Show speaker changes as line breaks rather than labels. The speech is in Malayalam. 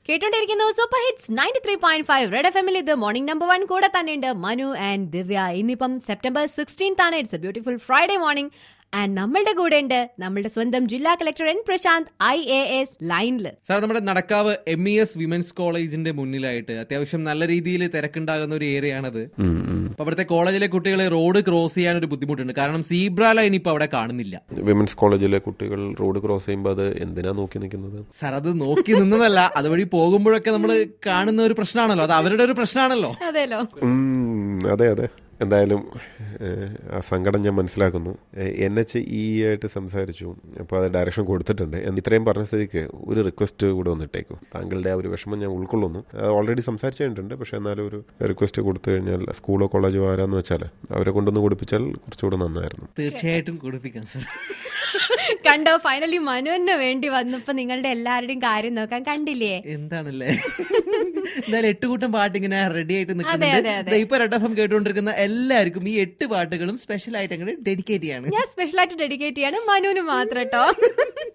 കേട്ടോണ്ടിരിക്കുന്നു super hits ninety three point five red F എമ്മിൽ ഇത് മോർണിംഗ് നമ്പർ വൺ കൂടെ തന്നെയുണ്ട് മനു ആൻഡ് ദിവ്യ ഇന്നിപ്പം സെപ്റ്റംബർ സിക്സ്റ്റീൻത്ത് ആണ് it's a beautiful Friday morning and നമ്മളുടെ കൂടെ ഉണ്ട് നമ്മളുടെ സ്വന്തം ജില്ലാ collector N Prashanth I A S ലൈനിൽ
സാർ നമ്മുടെ Nadakkavu M E S women's കോളേജിന്റെ മുന്നിലായിട്ട് അത്യാവശ്യം നല്ല രീതിയിൽ തിരക്കുണ്ടാകുന്ന ഒരു ഏരിയ ആണത്
ഉം, ഉം.
അപ്പൊ അവിടുത്തെ കോളേജിലെ കുട്ടികൾ റോഡ് ക്രോസ് ചെയ്യാൻ ഒരു ബുദ്ധിമുട്ടുണ്ട് കാരണം സീബ്ര ലൈൻ ഇപ്പൊ അവിടെ കാണുന്നില്ല
വിമൻസ് കോളേജിലെ കുട്ടികൾ റോഡ് ക്രോസ് ചെയ്യുമ്പോൾ അത് എന്തിനാ നോക്കി നിൽക്കുന്നത്
സാർ അത് നോക്കി നിന്നതല്ല അതുവഴി പോകുമ്പോഴൊക്കെ നമ്മൾ കാണുന്ന ഒരു പ്രശ്നമാണല്ലോ അത് അവരുടെ ഒരു പ്രശ്നമാണല്ലോ
അതെല്ലോ
ഉം, അതെ അതെ എന്തായാലും ഏഹ്, ആ സങ്കടം ഞാൻ മനസ്സിലാക്കുന്നു എൻ എച്ച് ഇ ആയിട്ട് സംസാരിച്ചു അപ്പോൾ അത് ഡയറക്ഷൻ കൊടുത്തിട്ടുണ്ട് എന്ന് ഇത്രയും പറഞ്ഞ സ്ഥിതിക്ക് ഒരു റിക്വസ്റ്റ് കൂടെ വന്നിട്ടേക്കും താങ്കളുടെ ആ ഒരു വിഷമം ഞാൻ ഉൾക്കൊള്ളുന്നു ഓൾറെഡി സംസാരിച്ചു കഴിഞ്ഞിട്ടുണ്ട് പക്ഷേ എന്നാലും ഒരു റിക്വസ്റ്റ് കൊടുത്തു കഴിഞ്ഞാൽ സ്കൂളോ കോളേജോ ആരാന്ന് വെച്ചാൽ അവരെ കൊണ്ടൊന്ന് കൊടുപ്പിച്ചാൽ കുറച്ചുകൂടെ നന്നായിരുന്നു
തീർച്ചയായിട്ടും കൊടുപ്പിക്കാം സാർ
കണ്ടോ ഫൈനലി മനുവിന് വേണ്ടി വന്നപ്പോ നിങ്ങളുടെ എല്ലാവരുടെയും കാര്യം നോക്കാൻ കണ്ടില്ലേ
എന്താണല്ലേ എന്തായാലും എട്ട് കൂട്ടം പാട്ട് ഇങ്ങനെ റെഡി ആയിട്ട്
അതെ,
നിൽക്കുന്നുണ്ട്
അതെ, അതെ.
ദേ ഇപ്പൊ റെഡ് എഫ് എം കേട്ടുകൊണ്ടിരിക്കുന്ന എല്ലാവർക്കും ഈ എട്ട് പാട്ടുകളും സ്പെഷ്യൽ ആയിട്ട് അങ്ങനെ ഡെഡിക്കേറ്റ് ചെയ്യാണ്
ഞാൻ സ്പെഷ്യലായിട്ട് ഡെഡിക്കേറ്റ് ചെയ്യാണ് മനുവിന് മാത്രം കേട്ടോ